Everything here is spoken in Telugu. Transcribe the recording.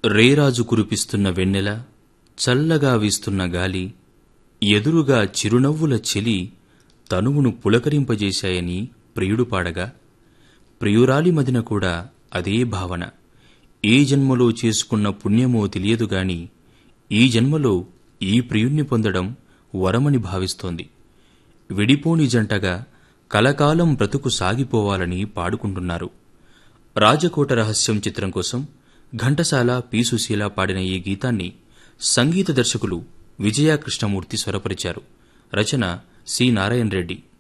రేరాజు కురిపిస్తున్న వెన్నెల చల్లగా వీస్తున్న గాలి ఎదురుగా చిరునవ్వుల చెలి తనువును పులకరింపజేశాయని ప్రియుడు పాడగా ప్రియురాలి మదిన కూడా అదే భావన ఏ జన్మలో చేసుకున్న పుణ్యమో తెలియదు గాని ఈ జన్మలో ఈ ప్రియుణ్ణి పొందడం వరమని భావిస్తోంది విడిపోని జంటగా కలకాలం బ్రతుకు సాగిపోవాలని పాడుకుంటున్నారు రాజకోట రహస్యం చిత్రం కోసం ఘంటసాల పి సుశీల పాడిన ఈ గీతాన్ని సంగీత దర్శకులు విజయ కృష్ణమూర్తి స్వరపరిచారు రచన సి నారాయణ రెడ్డి